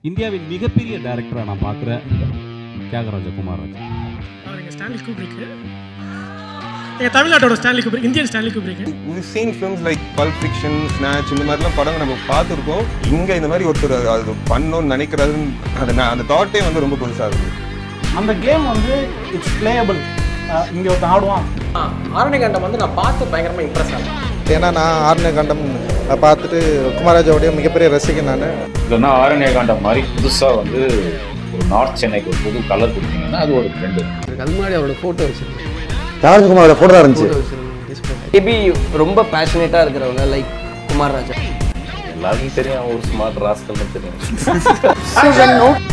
இந்தியாவின் மிகப்பெரிய டைரக்டராக நான் பார்க்குற தியாகராஜ குமாரராஜ் அவர் எங்கள் ஸ்டான்லி கூப்ரிக் எங்கள் தமிழ்நாட்டோட Stanley Kubrick Indian Stanley Kubrick we've seen films like Pulp Fiction, Snatch இந்த மாதிரிலாம் படங்கள் நம்ம பார்த்துருக்கோம் இங்கே இந்த மாதிரி ஒருத்தர் அது பண்ணணும்னு நினைக்கிறது அது நான் அந்த தாட்டே வந்து ரொம்ப புதுசாக இருக்குது அந்த கேம் வந்து இட்ஸ் பிளேயபிள் இங்கே ஒருத்தன் ஆடுவான் ஆரணிகண்டம் வந்து நான் பார்த்து பயங்கரமாக இம்ப்ரெஸ் ஆனேன் ஏன்னா நான் ஆர்னே கண்டம் பார்த்துட்டு குமாராஜாவுடைய மிகப்பெரிய ரசிகன் நான் இல்லைன்னா ஆரண்யகாண்டம் மாதிரி புதுசாக வந்து ஒரு நார்த் சென்னைக்கு ஒரு புது கலர் கொடுத்தீங்கன்னா அது ஒரு ட்ரெண்டு அது முன்னாடி அவரோட ஃபோட்டோ வச்சிருக்கேன் ராஜகுமாரோட ஃபோட்டோ தான் இருந்துச்சு மேபி ரொம்ப பேஷனேட்டாக இருக்கிறவங்க லைக் குமார் ராஜா எல்லாருக்கும் தெரியும் அவன் ஒரு ஸ்மார்ட் ராஸ்கல்னு தெரியும் So when no